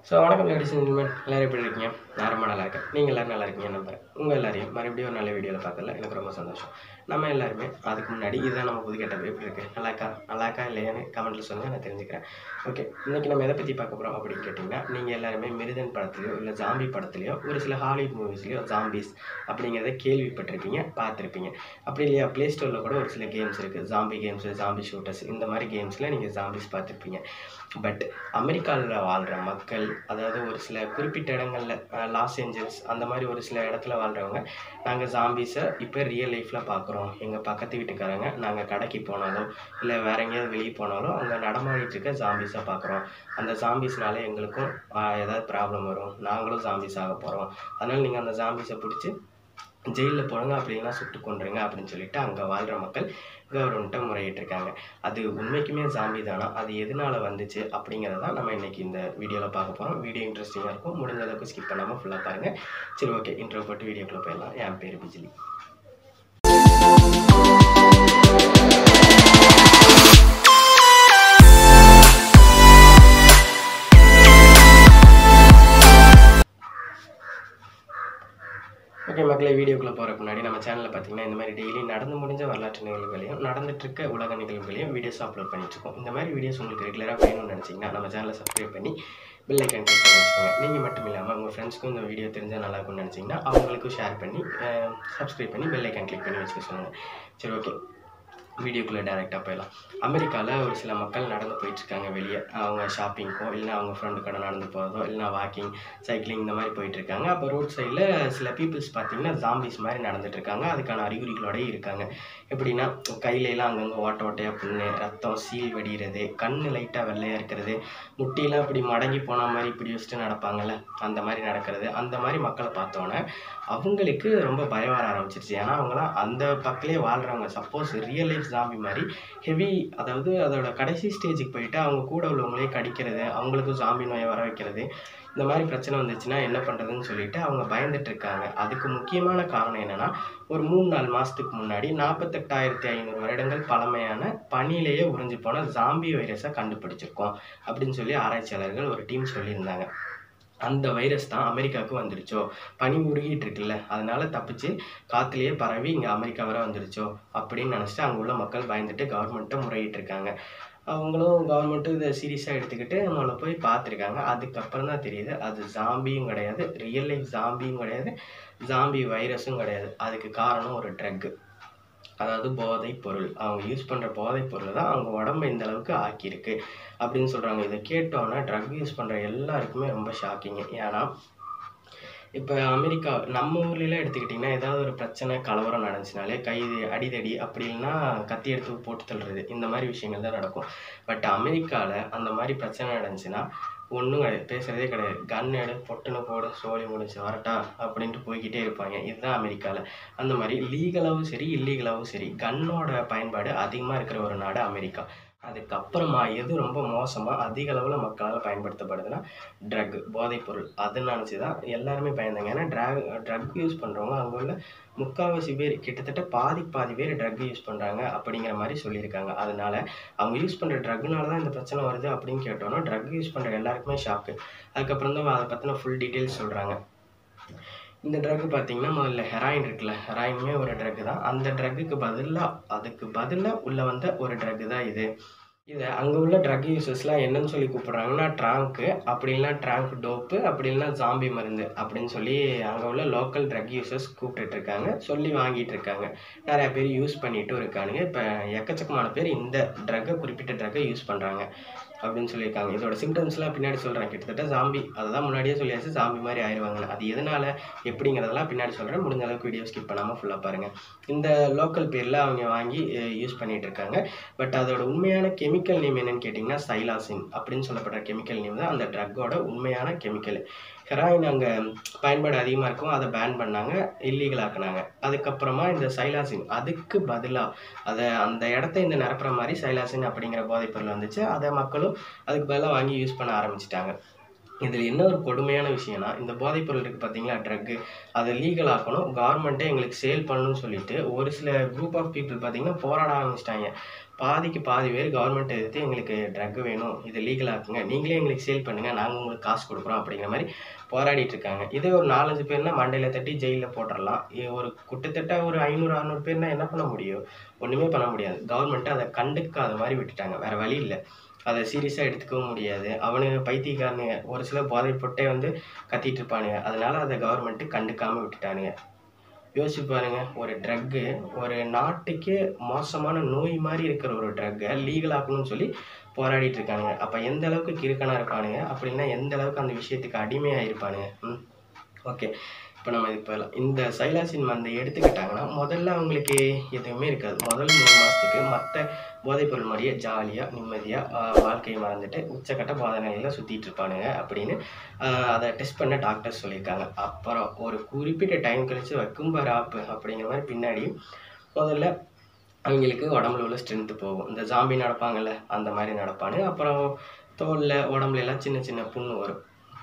so வணக்கம் ladies and gentleman எல்லோரும் எப்படி இருக்கீங்க நான் ரொம்ப நல்லா இருக்கேன் நீங்கள் எல்லோரும் நல்லா இருக்கீங்க நம்புறேன் உங்கள் எல்லாரையும் மறுபடியும் ஒரு நல்ல வீடியோவில் பார்த்ததில் எனக்கு ரொம்ப சந்தோஷம் நம்ம எல்லாருமே அதுக்கு முன்னாடி இதுதான் நம்ம புது கெட்டப் எப்படி இருக்குது நல்லா இருக்கா நல்லா இருக்கா இல்லையான்னு கமெண்ட்டில் சொல்லுங்கள் நான் தெரிஞ்சுக்கிறேன் ஓகே இன்றைக்கி நம்ம எதை பற்றி பார்க்க போகிறோம் அப்படின்னு கேட்டிங்கன்னா நீங்கள் எல்லாருமே மிருதன் படத்துலையோ இல்லை ஜாம்பி படத்துலையோ ஒரு சில ஹாலிவுட் மூவிஸ்லையோ ஜாம்பிஸ் அப்படிங்கிறத கேள்விப்பட்டிருப்பீங்க பார்த்துருப்பீங்க அப்படி இல்லையா ப்ளே ஸ்டோரில் கூட ஒரு சில கேம்ஸ் இருக்குது ஜாம்பி கேம்ஸ் ஜாம்பி ஷூட்டர்ஸ் இந்த மாதிரி கேம்ஸில் நீங்கள் ஜாம்பிஸ் பார்த்துருப்பீங்க பட் அமெரிக்காவில் வாழ்கிற மக்கள் அதாவது ஒரு சில குறிப்பிட்ட இடங்களில் லாஸ் ஏஞ்சல்ஸ் அந்த மாதிரி ஒரு சில இடத்துல வாழ்கிறவங்க நாங்கள் ஜாம்பிஸை இப்போ ரியல் லைஃப்பில் பார்க்குறோம் எங்கள் பக்கத்து வீட்டுக்காரங்க நாங்கள் கடைக்கு போனாலோ இல்லை வேற எங்கேயாவது வெளியே போனாலோ அங்கே நடமாடிட்டு இருக்க ஜாம்பிஸை பார்க்குறோம் அந்த ஜாம்பிஸ்னால எங்களுக்கும் ஆஹ், ஏதாவது ப்ராப்ளம் வரும் நாங்களும் ஜாம்பிஸ் ஆக போகிறோம் அதனால் நீங்கள் அந்த ஜாம்பிஸை பிடிச்சி ஜெயிலில் போடுங்க அப்படின்னா சுட்டு கொண்டுருங்க அப்படின்னு சொல்லிட்டு அங்கே வாழ்கிற மக்கள் கவர்மெண்ட்டை முறையிட்டிருக்காங்க அது உண்மைக்குமே ஜாம்பி தானா அது எதனால வந்துச்சு அப்படிங்கிறத நம்ம இன்னைக்கு இந்த வீடியோவில் பார்க்க போகிறோம் வீடியோ இன்ட்ரெஸ்டிங்காக இருக்கும் முடிஞ்ச அளவுக்கு ஸ்கிப் பண்ணாமல் ஃபுல்லாக பாருங்கள் சரி ஓகே இன்ட்ரோ போட்டு வீடியோக்குள்ளே போயிடலாம் என் பேர் பிஜிலி ஓகே மக்களை வீடியோக்குள்ளே போகிறதுக்கு முன்னாடி நம்ம சேனலில் பார்த்தீங்கன்னா இந்த மாதிரி டெய்லி நடந்து முடிஞ்ச வரலாற்று நிகழ்வுகளையும் நடந்துட்டு இருக்க உலக நிகழ்வுகளையும் வீடியோஸ் அப்லோட் பண்ணிட்டு இருக்கோம் இந்த மாதிரி வீடியோஸ் உங்களுக்கு ரெகுலராக வேணும்னு நினச்சிங்கன்னா நம்ம சேனலை சப்ஸ்கிரைப் பண்ணி பெல் ஐக்கன் கிளிக் பண்ணி வச்சுக்கோங்க நீங்கள் மட்டும் இல்லாமல் உங்கள் ஃப்ரெண்ட்ஸ்க்கும் இந்த வீடியோ தெரிஞ்சால் நல்லா இருக்கும்னு நினச்சிங்கன்னா அவங்களுக்கும் ஷேர் பண்ணி சப்ஸ்கிரைப் பண்ணி பெல் ஐக்கன் கிளிக் பண்ணி வச்சுக்க சொல்லுங்கள் சரி ஓகே வீடியோக்குள்ளே டேரெக்டாக போயிடலாம் அமெரிக்காவில் ஒரு சில மக்கள் நடந்து போயிட்டுருக்காங்க வெளியே அவங்க ஷாப்பிங்க்கோ இல்லை அவங்க ஃப்ரெண்டு கடை நடந்து போகிறதோ இல்லைனா வாக்கிங் சைக்கிளிங் இந்த மாதிரி போயிட்டுருக்காங்க அப்போ ரோட் சைடில் சில பீப்புள்ஸ் பார்த்தீங்கன்னா ஜாம்பிஸ் மாதிரி நடந்துட்டு இருக்காங்க அதுக்கான அறிகுறிகளோடய இருக்காங்க எப்படின்னா கையிலலாம் அங்கங்கே ஓட்ட ஓட்டையாக புண்ணு ரத்தம் சீல் வெடிகிறது கண் லைட்டாக வெள்ளையாக இருக்கிறது முட்டிலாம் இப்படி மடங்கி போன மாதிரி இப்படி வச்சுட்டு நடப்பாங்கல்ல அந்த மாதிரி நடக்கிறது அந்த மாதிரி மக்களை பார்த்தோன்னே அவங்களுக்கு ரொம்ப பயம் வர ஆரம்பிச்சிருச்சு ஏன்னா அவங்களாம் அந்த பக்கத்திலே வாழ்கிறவங்க சப்போஸ் ரியல் லைஃப் ஜாம்பி மாதிரி ஹெவி அதாவது அதோட கடைசி ஸ்டேஜுக்கு போயிட்டு அவங்க கூட உள்ளவங்களே கடிக்கிறது அவங்களுக்கும் ஜாம்பி நோயை வர வைக்கிறது இந்த மாதிரி பிரச்சனை வந்துச்சுன்னா என்ன பண்ணுறதுன்னு சொல்லிட்டு அவங்க பயந்துட்டு இருக்காங்க அதுக்கு முக்கியமான காரணம் என்னன்னா ஒரு மூணு நாலு மாதத்துக்கு முன்னாடி நாற்பத்தெட்டாயிரத்தி ஐநூறு வருடங்கள் பழமையான பனியிலேயே உறிஞ்சு போன ஜாம்பி வைரஸை கண்டுபிடிச்சிருக்கோம் அப்படின்னு சொல்லி ஆராய்ச்சியாளர்கள் ஒரு டீம் சொல்லியிருந்தாங்க அந்த வைரஸ் தான் அமெரிக்காவுக்கு வந்துருச்சோ பனி உருகிட்டு இருக்குல்ல அதனால தப்பிச்சு காத்துலேயே பரவி இங்கே அமெரிக்கா வரை வந்துருச்சோ அப்படின்னு நினச்சிட்டு அங்கே உள்ள மக்கள் பயந்துட்டு கவர்மெண்ட்டை முறையிட்டு இருக்காங்க அவங்களும் கவர்மெண்ட்டும் இதை சீரியஸாக எடுத்துக்கிட்டு நம்மளை போய் பார்த்துருக்காங்க அதுக்கப்புறம் தான் தெரியுது அது ஜாம்பியும் கிடையாது ரியல் லைஃப் ஜாம்பியும் கிடையாது ஜாம்பி வைரஸும் கிடையாது அதுக்கு காரணம் ஒரு ட்ரக்கு அதாவது போதைப் பொருள் அவங்க யூஸ் பண்ணுற போதைப் பொருள் தான் அவங்க உடம்ப இந்த அளவுக்கு ஆக்கியிருக்கு அப்படின்னு சொல்கிறாங்க இதை கேட்டோன்னே ட்ரக் யூஸ் பண்ணுற எல்லாருக்குமே ரொம்ப ஷாக்கிங்கு ஏன்னா இப்போ அமெரிக்கா நம்ம ஊர்லலாம் எடுத்துக்கிட்டிங்கன்னா ஏதாவது ஒரு பிரச்சனை கலவரம் நடந்துச்சுனாலே கை அடிதடி அப்படி இல்லைன்னா கத்தி எடுத்து போட்டு தள்ளுறது இந்த மாதிரி விஷயங்கள் தான் நடக்கும் பட் அமெரிக்காவில் அந்த மாதிரி பிரச்சனை நடந்துச்சுன்னா ஒன்றும் கிடையாது பேசுகிறதே கிடையாது கன் எடு பொட்டுன்னு போடு சோழி முடிச்சு வரட்டா அப்படின்ட்டு போய்கிட்டே இருப்பாங்க இதுதான் அமெரிக்காவில் அந்த மாதிரி லீகலாகவும் சரி இல்லீகலாகவும் சரி கன்னோட பயன்பாடு அதிகமாக இருக்கிற ஒரு நாடு அமெரிக்கா அதுக்கப்புறமா எது ரொம்ப மோசமாக அதிக அளவில் மக்களால் பயன்படுத்தப்படுதுன்னா ட்ரக் போதைப்பொருள் அதை நினச்சி தான் எல்லாருமே பயந்தாங்க ஏன்னா ட்ராக் ட்ரக் யூஸ் பண்ணுறவங்க அங்கே உள்ள முக்கால்வாசி பேர் கிட்டத்தட்ட பாதி பாதி பேர் ட்ரக் யூஸ் பண்ணுறாங்க அப்படிங்கிற மாதிரி சொல்லியிருக்காங்க அதனால அவங்க யூஸ் பண்ணுற ட்ரக்னால தான் இந்த பிரச்சனை வருது அப்படின்னு கேட்டோன்னா ட்ரக் யூஸ் பண்ணுற எல்லாருக்குமே ஷாக்கு அதுக்கப்புறம் தான் அதை பற்றின ஃபுல் டீட்டெயில்ஸ் சொல்கிறாங்க இந்த ட்ரக் பார்த்தீங்கன்னா முதல்ல ஹெராயின் இருக்குல்ல ஹெராயினுமே ஒரு ட்ரக் தான் அந்த ட்ரக்குக்கு பதிலாக அதுக்கு பதிலாக உள்ள வந்த ஒரு ட்ரக் தான் இது இதை அங்கே உள்ள ட்ரக் யூசர்ஸ்லாம் என்னன்னு சொல்லி கூப்பிட்றாங்கன்னா ட்ராங்க்கு அப்படி இல்லைனா ட்ராங்க் டோப்பு அப்படி இல்லைனா ஜாம்பி மருந்து அப்படின்னு சொல்லி அங்கே உள்ள லோக்கல் ட்ரக் யூசர்ஸ் கூப்பிட்டுட்டு இருக்காங்க சொல்லி வாங்கிட்டு இருக்காங்க நிறையா பேர் யூஸ் பண்ணிட்டும் இருக்கானுங்க இப்போ எக்கச்சக்கமான பேர் இந்த ட்ரக்கை குறிப்பிட்ட ட்ரக்கை யூஸ் பண்ணுறாங்க அப்படின்னு சொல்லியிருக்காங்க இதோட சிம்டம்ஸ்லாம் பின்னாடி சொல்கிறேன் கிட்டத்தட்ட ஜாம்பி அதை தான் முன்னாடியே சொல்லியாச்சு ஜாம்பி மாதிரி ஆயிடுவாங்க அது எதனால எப்படிங்கிறதெல்லாம் பின்னாடி சொல்கிறேன் முடிஞ்ச அளவுக்கு வீடியோ ஸ்கிப் பண்ணாமல் ஃபுல்லாக பாருங்கள் இந்த லோக்கல் பேரில் அவங்க வாங்கி யூஸ் பண்ணிட்டு இருக்காங்க பட் அதோட உண்மையான கெமிக்கல் நேம் என்னன்னு கேட்டிங்கன்னா சைலாசின் அப்படின்னு சொல்லப்படுற கெமிக்கல் நேம் தான் அந்த ட்ரக்கோட உண்மையான கெமிக்கல் ஹெராயின் அங்கே பயன்பாடு அதிகமாக இருக்கும் அதை பேன் பண்ணாங்க இல்லீகல் ஆக்குனாங்க அதுக்கப்புறமா இந்த சைலாசின் அதுக்கு பதிலாக அதை அந்த இடத்த இந்த நிரப்புற மாதிரி சைலாசின் அப்படிங்கிற போதைப் பொருள் வந்துச்சு அதை மக்களும் அதுக்கு பதிலாக வாங்கி யூஸ் பண்ண ஆரம்பிச்சிட்டாங்க இதில் என்ன ஒரு கொடுமையான விஷயம்னா இந்த போதைப்பொருள் இருக்குது பார்த்தீங்களா ட்ரக்கு அதை லீகல் ஆக்கணும் கவர்மெண்ட்டே எங்களுக்கு சேல் பண்ணணும்னு சொல்லிட்டு ஒரு சில குரூப் ஆஃப் பீப்புள் பார்த்தீங்கன்னா போராட ஆரம்பிச்சிட்டாங்க பாதிக்கு பாதி பேர் கவர்மெண்ட் எதிர்த்து எங்களுக்கு ட்ரக் வேணும் இதை லீகல் ஆக்குங்க நீங்களே எங்களுக்கு சேல் பண்ணுங்கள் நாங்கள் உங்களுக்கு காசு கொடுக்குறோம் அப்படிங்கிற மாதிரி போராடிட்டு இருக்காங்க இதே ஒரு நாலஞ்சு பேர்னா மண்டையில் தட்டி ஜெயிலில் போட்டுடலாம் இ- ஒரு கிட்டத்தட்ட ஒரு ஐநூறு அறநூறு பேர்னா என்ன பண்ண முடியும் ஒன்றுமே பண்ண முடியாது கவர்மெண்ட்டு அதை கண்டுக்காத மாதிரி விட்டுட்டாங்க வேறு வழி இல்லை அதை சீரியஸாக எடுத்துக்கவும் முடியாது அவனுங்க பைத்தியக்காரனுங்க ஒரு சில போதை பொட்டே வந்து கத்திட்டு இருப்பானுங்க அதனால அதை கவர்மெண்ட்டு கண்டுக்காமல் விட்டுட்டானுங்க யோசிச்சு பாருங்க ஒரு ட்ரக்கு ஒரு நாட்டுக்கே மோசமான நோய் மாதிரி இருக்கிற ஒரு ட்ரக்கை லீகல் ஆக்கணும்னு சொல்லி போராடிட்டு இருக்கானுங்க அப்போ எந்த அளவுக்கு கிறுக்கனா இருப்பானுங்க அப்படின்னா எந்த அளவுக்கு அந்த விஷயத்துக்கு அடிமையாக இருப்பானுங்க ம் ஓகே இப்போ நம்ம இப்போ இந்த சைலாசின் மருந்தை எடுத்துக்கிட்டாங்கன்னா முதல்ல அவங்களுக்கு எதுவுமே இருக்காது முதல் மூணு மாதத்துக்கு மற்ற போதைப்பொருள் மாதிரியே ஜாலியாக நிம்மதியாக வாழ்க்கையை மறந்துட்டு உச்சக்கட்ட போதை நிலையில் சுற்றிட்டு இருப்பானுங்க அப்படின்னு ஆஹ் அதை டெஸ்ட் பண்ண டாக்டர் சொல்லியிருக்காங்க அப்புறம் ஒரு குறிப்பிட்ட டைம் கழிச்சு வைக்கும்பார் ஆப்பு அப்படிங்கிற மாதிரி பின்னாடி முதல்ல அவங்களுக்கு உடம்புல உள்ள ஸ்ட்ரென்த்து போகும் இந்த ஜாம்பி நடப்பாங்கல்ல அந்த மாதிரி நடப்பானு அப்புறம் தோலில் உடம்புல எல்லாம் சின்ன சின்ன புண்ணு வரும்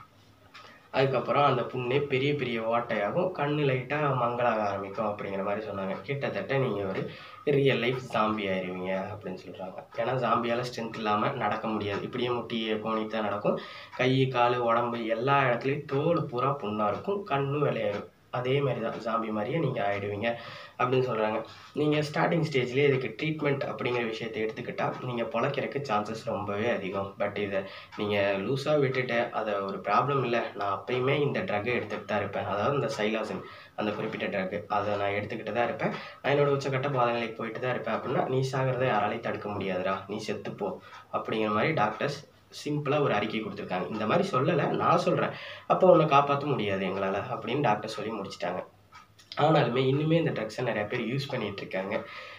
அதுக்கப்புறம் அந்த புண்ணே பெரிய பெரிய ஓட்டையாகும் கண்ணு லைட்டாக மங்களாக ஆரம்பிக்கும் அப்படிங்கிற மாதிரி சொன்னாங்க கிட்டத்தட்ட நீங்கள் ஒரு ரியல் லைஃப் ஜாம்பி ஆயிருவீங்க அப்படின்னு சொல்கிறாங்க ஏன்னா ஜாம்பியால் ஸ்ட்ரென்த் இல்லாமல் நடக்க முடியாது இப்படியே முட்டியை கோணிட்டு தான் நடக்கும் கை கால் உடம்பு எல்லா இடத்துலையும் தோல் பூரா புண்ணாக இருக்கும் கண்ணும் விளையாடும் அதே மாதிரி தான் ஜாம்பி மாதிரியே நீங்கள் ஆயிடுவீங்க அப்படின்னு சொல்கிறாங்க நீங்கள் ஸ்டார்டிங் ஸ்டேஜ்லேயே இதுக்கு ட்ரீட்மெண்ட் அப்படிங்கிற விஷயத்தை எடுத்துக்கிட்டால் நீங்கள் பொழைக்கிறதுக்கு சான்சஸ் ரொம்பவே அதிகம் பட் இதை நீங்கள் லூஸாக விட்டுட்டு அதை ஒரு ப்ராப்ளம் இல்லை நான் அப்பயுமே இந்த ட்ரக்கை எடுத்துகிட்டு தான் இருப்பேன் அதாவது இந்த சைலாசின் அந்த குறிப்பிட்ட ட்ரக்கு அதை நான் எடுத்துக்கிட்டு தான் இருப்பேன் நான் என்னோட உச்சக்கட்ட பாத நிலைக்கு போயிட்டு தான் இருப்பேன் அப்படின்னா நீ சாகிறத யாராலையும் தடுக்க முடியாதுடா நீ செத்துப்போ அப்படிங்கிற மாதிரி டாக்டர்ஸ் சிம்பிளாக ஒரு அறிக்கை கொடுத்துருக்காங்க இந்த மாதிரி சொல்லலை நான் சொல்கிறேன் அப்போ உன்னை காப்பாற்ற முடியாது எங்களால் அப்படின்னு டாக்டர் சொல்லி முடிச்சிட்டாங்க ஆனாலுமே இன்னுமே இந்த ட்ரக்ஸை நிறைய பேர் யூஸ் பண்ணிட்டு இருக்காங்க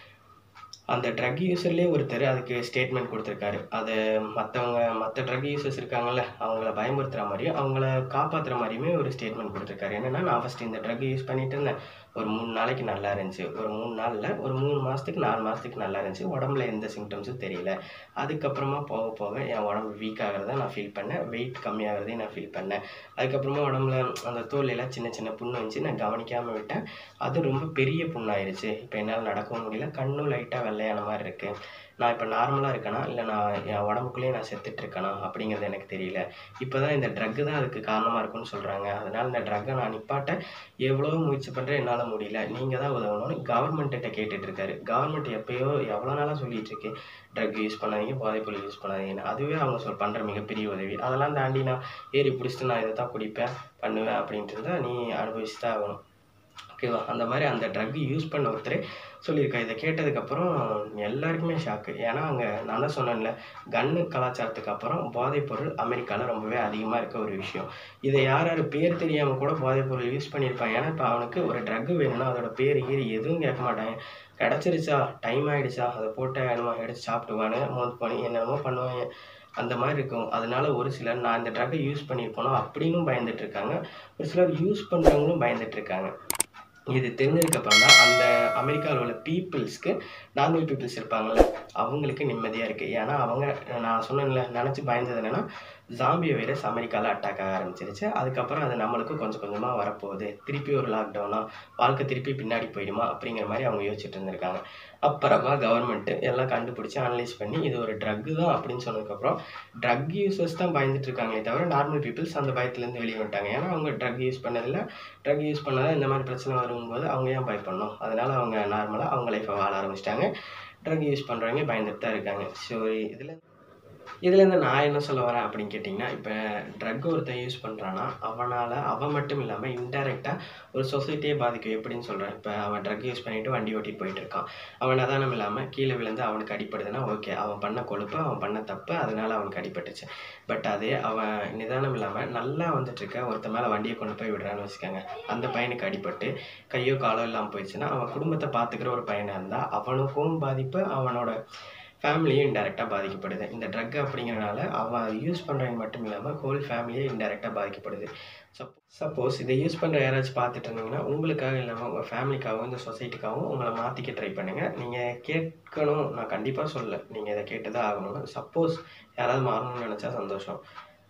அந்த ட்ரக் யூஸர்லேயே ஒருத்தர் அதுக்கு ஸ்டேட்மெண்ட் கொடுத்துருக்காரு அது மற்றவங்க மற்ற ட்ரக் யூசர்ஸ் இருக்காங்கல்ல அவங்கள பயமுறுத்துகிற மாதிரியும் அவங்கள காப்பாற்றுற மாதிரியுமே ஒரு ஸ்டேட்மெண்ட் கொடுத்துருக்காரு என்னென்னா நான் ஃபஸ்ட்டு இந்த ட்ரக் யூஸ் பண்ணிட்டு இருந்தேன் ஒரு மூணு நாளைக்கு நல்லா இருந்துச்சு ஒரு மூணு நாளில் ஒரு மூணு மாதத்துக்கு நாலு மாதத்துக்கு நல்லா இருந்துச்சு உடம்புல எந்த சிம்டம்ஸும் தெரியல அதுக்கப்புறமா போக போக என் உடம்பு வீக் ஆகிறத நான் ஃபீல் பண்ணேன் வெயிட் கம்மியாகிறதையும் நான் ஃபீல் பண்ணேன் அதுக்கப்புறமா உடம்புல அந்த தோல் எல்லாம் சின்ன சின்ன புண்ணு வந்துச்சு நான் கவனிக்காமல் விட்டேன் அது ரொம்ப பெரிய புண்ணாயிருச்சு இப்போ என்னால் நடக்கவும் முடியல கண்ணும் லைட்டாக வெள்ளையான மாதிரி இருக்குது நான் இப்போ நார்மலாக இருக்கேனா இல்லை நான் என் உடம்புக்குள்ளேயே நான் செத்துட்டு இருக்கேனா அப்படிங்கிறது எனக்கு தெரியல இப்போ தான் இந்த ட்ரக்கு தான் அதுக்கு காரணமாக இருக்குன்னு சொல்கிறாங்க அதனால் இந்த ட்ரக்கை நான் நிப்பாட்ட எவ்வளோ முயற்சி பண்ணுறேன் என்னால் முடியல நீங்கள் தான் உதவணும்னு கவர்மெண்ட்டிட்ட கேட்டுட்டு இருக்காரு கவர்மெண்ட் எப்பயோ எவ்வளோ நாளாக சொல்லிட்டு இருக்கு ட்ரக் யூஸ் பண்ணாதீங்க போதைப்பொருள் யூஸ் பண்ணாதீங்கன்னு அதுவே அவங்க சொல் பண்ணுற மிகப்பெரிய உதவி அதெல்லாம் தாண்டி நான் ஏறி பிடிச்சிட்டு நான் இதை தான் குடிப்பேன் பண்ணுவேன் அப்படின்ட்டு இருந்தால் நீ அனுபவிச்சு தான் ஆகணும் ஓகேவா அந்த மாதிரி அந்த ட்ரக் யூஸ் பண்ண ஒருத்தர் சொல்லியிருக்கா இதை கேட்டதுக்கப்புறம் எல்லாருக்குமே ஷாக்கு ஏன்னா அங்கே நான் தான் சொன்னேன்ல கன்னு கலாச்சாரத்துக்கு அப்புறம் போதைப்பொருள் அமெரிக்காவில் ரொம்பவே அதிகமாக இருக்க ஒரு விஷயம் இதை யார் யார் பேர் தெரியாமல் கூட போதைப்பொருள் யூஸ் பண்ணியிருப்பாங்க ஏன்னா இப்போ அவனுக்கு ஒரு ட்ரக் வேணும்னா அதோட பேர் கீர் எதுவும் கேட்க மாட்டாங்க கிடச்சிருச்சா டைம் ஆகிடுச்சா அதை போட்டு என்னமோ எடுத்து சாப்பிட்டுவானு மோந்து பண்ணி என்னென்னமோ பண்ணுவாங்க அந்த மாதிரி இருக்கும் அதனால ஒரு சிலர் நான் இந்த ட்ரக்கை யூஸ் பண்ணியிருப்போனோ அப்படின்னும் பயந்துட்டு இருக்காங்க ஒரு சிலர் யூஸ் பண்ணுறவங்களும் பயந்துட்டு இருக்காங்க இது தெரிஞ்சதுக்கப்புறம் தான் அந்த அமெரிக்காவில் உள்ள பீப்புள்ஸ்க்கு நார்மல் பீப்புள்ஸ் இருப்பாங்கள்ல அவங்களுக்கு நிம்மதியாக இருக்குது ஏன்னா அவங்க நான் சொன்னேன்ல நினச்சி பயந்தது என்னென்னா ஜாம்பி வைரஸ் அமெரிக்காவில் அட்டாக் ஆக ஆரம்பிச்சிருச்சு அதுக்கப்புறம் அது நம்மளுக்கும் கொஞ்சம் கொஞ்சமாக வரப்போகுது திருப்பி ஒரு லாக்டவுனா வாழ்க்கை திருப்பி பின்னாடி போயிடுமா அப்படிங்கிற மாதிரி அவங்க யோசிச்சுட்டு இருந்திருக்காங்க அப்புறமா கவர்மெண்ட்டு எல்லாம் கண்டுபிடிச்சி அனலைஸ் பண்ணி இது ஒரு ட்ரக்கு தான் அப்படின்னு சொன்னதுக்கப்புறம் ட்ரக் யூசர்ஸ் தான் பயந்துட்டு இருக்காங்களே தவிர நார்மல் பீப்புள்ஸ் அந்த பயத்துலேருந்து வெளியே வந்துட்டாங்க ஏன்னா அவங்க ட்ரக் யூஸ் பண்ணதில்ல ட்ரக் யூஸ் பண்ணாதான் இந்த மாதிரி பிரச்சனை வரும்போது அவங்க ஏன் பயப்படணும் அதனால அவங்க நார்மலாக அவங்க லைஃப்பை வாழ ஆரம்பிச்சிட்டாங்க ட்ரக் யூஸ் பண்ணுறவங்க பயந்துட்டு தான் இருக்காங்க ஸோ இதில் இதுலேருந்து நான் என்ன சொல்ல வரேன் அப்படின்னு கேட்டிங்கன்னா இப்போ ட்ரக் ஒருத்தன் யூஸ் பண்ணுறான்னா அவனால் அவன் மட்டும் இல்லாமல் இன்டெரக்டாக ஒரு சொசைட்டியே பாதிக்கும் எப்படின்னு சொல்கிறேன் இப்போ அவன் ட்ரக் யூஸ் பண்ணிவிட்டு வண்டி ஓட்டிட்டு போயிட்டு இருக்கான் அவன் நிதானம் இல்லாமல் கீழே விழுந்து அவனுக்கு அடிப்படுதுன்னா ஓகே அவன் பண்ண கொழுப்பு அவன் பண்ண தப்பு அதனால் அவனுக்கு அடிபட்டுச்சு பட் அதே அவன் நிதானம் இல்லாமல் நல்லா வந்துட்டு இருக்க ஒருத்த மேலே வண்டியை கொண்டு போய் விடுறான்னு வச்சுக்கோங்க அந்த பையனுக்கு அடிபட்டு கையோ காலோ இல்லாமல் போயிடுச்சுன்னா அவன் குடும்பத்தை பார்த்துக்கிற ஒரு பையனாக இருந்தால் அவனுக்கும் பாதிப்பு அவனோட ஃபேமிலியும் இன்டெரக்டாக பாதிக்கப்படுது இந்த ட்ரக் அப்படிங்கிறனால அவன் யூஸ் பண்ணுறவங்க மட்டும் இல்லாமல் ஹோல் ஃபேமிலியே இன்டெரக்டாக பாதிக்கப்படுது சப் சப்போஸ் இதை யூஸ் பண்ணுற யாராச்சும் பார்த்துட்டு இருந்தீங்கன்னா உங்களுக்காக இல்லாமல் உங்கள் ஃபேமிலிக்காகவும் இந்த சொசைட்டிக்காகவும் உங்களை மாற்றிக்க ட்ரை பண்ணுங்கள் நீங்கள் கேட்கணும் நான் கண்டிப்பாக சொல்லலை நீங்கள் இதை கேட்டு தான் ஆகணும்னு சப்போஸ் யாராவது மாறணும்னு நினச்சா சந்தோஷம்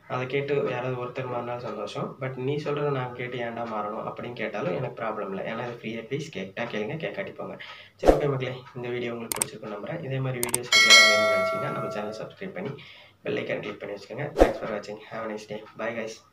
அதை கேட்டு யாராவது ஒருத்தர் மாறினாலும் சந்தோஷம் பட் நீ சொல்கிறத நான் கேட்டு ஏன்டா மாறணும் அப்படின்னு கேட்டாலும் எனக்கு ப்ராப்ளம் இல்லை ஏன்னா இது ஃப்ரீயாக ப்ளீஸ் கேட்டா கேளுங்க கேட்காட்டி போங்க சரி ஓகே மக்களே இந்த வீடியோ உங்களுக்கு பிடிச்சிருக்கும் நம்புறேன் இதே மாதிரி வீடியோஸ் ரெகுலராக வேணும்னு நினச்சிங்கன்னா நம்ம சேனல் சப்ஸ்கிரைப் பண்ணி பெல் ஐக்கான் கிளிக் பண்ணி வச்சுக்கோங்க தேங்க்ஸ் ஃபார் வாட்சிங் have nice day bye guys